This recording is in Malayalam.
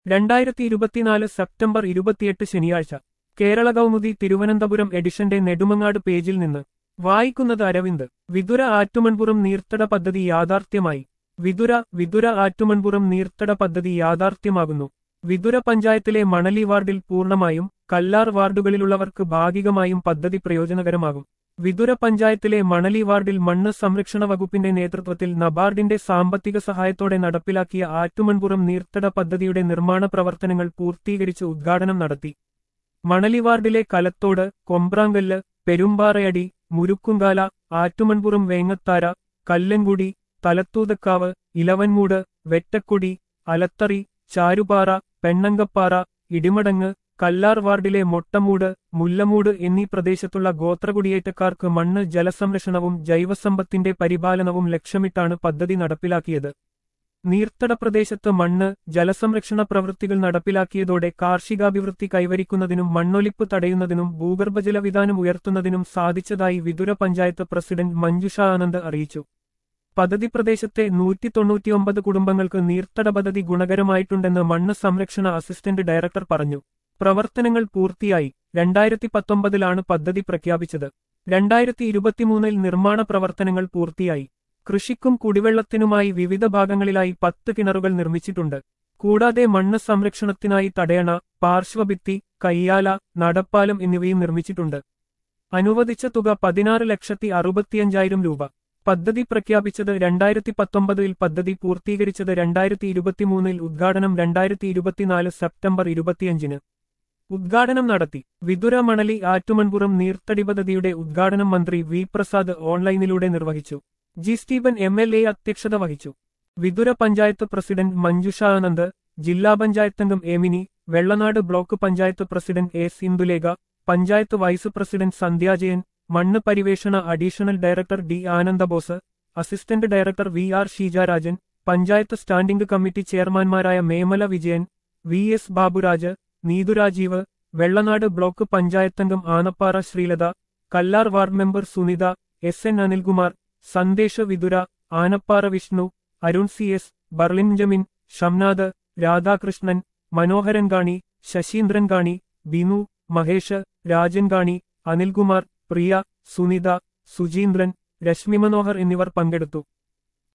രണ്ടായിരത്തി ഇരുപത്തിനാല് സെപ്റ്റംബർ ഇരുപത്തിയെട്ട് ശനിയാഴ്ച കേരള കൗമുദി തിരുവനന്തപുരം എഡിഷന്റെ നെടുമങ്ങാട് പേജിൽ നിന്ന് വായിക്കുന്നത് അരവിന്ദ് വിതുര ആറ്റുമൺപുറം നീർത്തട പദ്ധതി യാഥാർത്ഥ്യമായി വിതുര വിതുര ആറ്റുമൺപുറം നീർത്തട പദ്ധതി യാഥാർത്ഥ്യമാകുന്നു വിതുര പഞ്ചായത്തിലെ മണലി വാർഡിൽ പൂർണ്ണമായും കല്ലാർ വാർഡുകളിലുള്ളവർക്ക് ഭാഗികമായും പദ്ധതി പ്രയോജനകരമാകും വിതുര പഞ്ചായത്തിലെ മണലി വാർഡിൽ മണ്ണ് സംരക്ഷണ വകുപ്പിന്റെ നേതൃത്വത്തിൽ നബാർഡിന്റെ സാമ്പത്തിക സഹായത്തോടെ നടപ്പിലാക്കിയ ആറ്റുമൺപുറം നീർത്തട പദ്ധതിയുടെ നിർമ്മാണ പ്രവർത്തനങ്ങൾ പൂർത്തീകരിച്ച് ഉദ്ഘാടനം നടത്തി മണലി വാർഡിലെ കലത്തോട് കൊമ്പ്രാങ്കല്ല് പെരുമ്പാറയടി മുരുക്കുംകാല ആറ്റുമൺപുറം വേങ്ങത്താര കല്ലൻകുടി തലത്തൂതക്കാവ് ഇലവൻമൂട് വെറ്റക്കുടി അലത്തറി ചാരുപാറ പെണ്ണങ്കപ്പാറ ഇടിമടങ്ങ് കല്ലാർ വാർഡിലെ മൊട്ടമൂട് മുല്ലമൂട് എന്നീ പ്രദേശത്തുള്ള ഗോത്രകുടിയേറ്റക്കാർക്ക് മണ്ണ് ജലസംരക്ഷണവും ജൈവസമ്പത്തിന്റെ പരിപാലനവും ലക്ഷ്യമിട്ടാണ് പദ്ധതി നടപ്പിലാക്കിയത് നീർത്തട പ്രദേശത്ത് മണ്ണ് ജലസംരക്ഷണ പ്രവൃത്തികൾ നടപ്പിലാക്കിയതോടെ കാർഷികാഭിവൃദ്ധി കൈവരിക്കുന്നതിനും മണ്ണൊലിപ്പ് തടയുന്നതിനും ഭൂഗർഭജല വിധാനം ഉയർത്തുന്നതിനും സാധിച്ചതായി വിതുര പഞ്ചായത്ത് പ്രസിഡന്റ് മഞ്ജുഷ ആനന്ദ് അറിയിച്ചു പദ്ധതി പ്രദേശത്തെ നൂറ്റി തൊണ്ണൂറ്റിയൊമ്പത് കുടുംബങ്ങൾക്ക് നീർത്തട പദ്ധതി ഗുണകരമായിട്ടുണ്ടെന്ന് മണ്ണ് സംരക്ഷണ അസിസ്റ്റന്റ് ഡയറക്ടർ പറഞ്ഞു പ്രവർത്തനങ്ങൾ പൂർത്തിയായി രണ്ടായിരത്തി പത്തൊമ്പതിലാണ് പദ്ധതി പ്രഖ്യാപിച്ചത് രണ്ടായിരത്തി ഇരുപത്തിമൂന്നിൽ നിർമ്മാണ പ്രവർത്തനങ്ങൾ പൂർത്തിയായി കൃഷിക്കും കുടിവെള്ളത്തിനുമായി വിവിധ ഭാഗങ്ങളിലായി പത്ത് കിണറുകൾ നിർമ്മിച്ചിട്ടുണ്ട് കൂടാതെ മണ്ണ് സംരക്ഷണത്തിനായി തടയണ പാർശ്വഭിത്തി കയ്യാല നടപ്പാലം എന്നിവയും നിർമ്മിച്ചിട്ടുണ്ട് അനുവദിച്ച തുക പതിനാറ് ലക്ഷത്തി അറുപത്തിയഞ്ചായിരം രൂപ പദ്ധതി പ്രഖ്യാപിച്ചത് രണ്ടായിരത്തി പത്തൊമ്പതിൽ പദ്ധതി പൂർത്തീകരിച്ചത് രണ്ടായിരത്തി ഇരുപത്തിമൂന്നിൽ ഉദ്ഘാടനം രണ്ടായിരത്തി ഇരുപത്തിനാല് സെപ്റ്റംബർ ഇരുപത്തിയഞ്ചിന് ഉദ്ഘാടനം നടത്തി വിതുര മണലി ആറ്റുമൺപുറം നീർത്തടി പദ്ധതിയുടെ ഉദ്ഘാടനം മന്ത്രി വി പ്രസാദ് ഓൺലൈനിലൂടെ നിർവഹിച്ചു G Stephen M L A അധ്യക്ഷത വഹിച്ചു വിതുര പഞ്ചായത്ത് പ്രസിഡന്റ് മഞ്ജുഷ ആനന്ദ് ജില്ലാ പഞ്ചായത്ത് അംഗം Emini Vellanad block panchayat president A Sindhulekha panchayat vice president Sandhyajayan മണ്ണ് പരിവേഷണ additional director D Anandabose assistant director V R Sheejarajan panchayat standing committee ചെയർമാൻമാരായ Memala Vijayan V S Baburaj Neethurajeev Vellanad block പഞ്ചായത്തംഗം Anappara Sreelatha Kallar ward member Sunitha S N Anilkumar Sandesha Vithura Anappara Vishnu Arun C S Berlin Jamin Shamnath Radhakrishnan Manoharan Kani Sasheendran കാണി ബിനു മഹേഷ് രാജൻ കാണി അനിൽകുമാർ പ്രിയ സുനിത സുജീന്ദ്രൻ രശ്മി മനോഹർ എന്നിവർ പങ്കെടുത്തു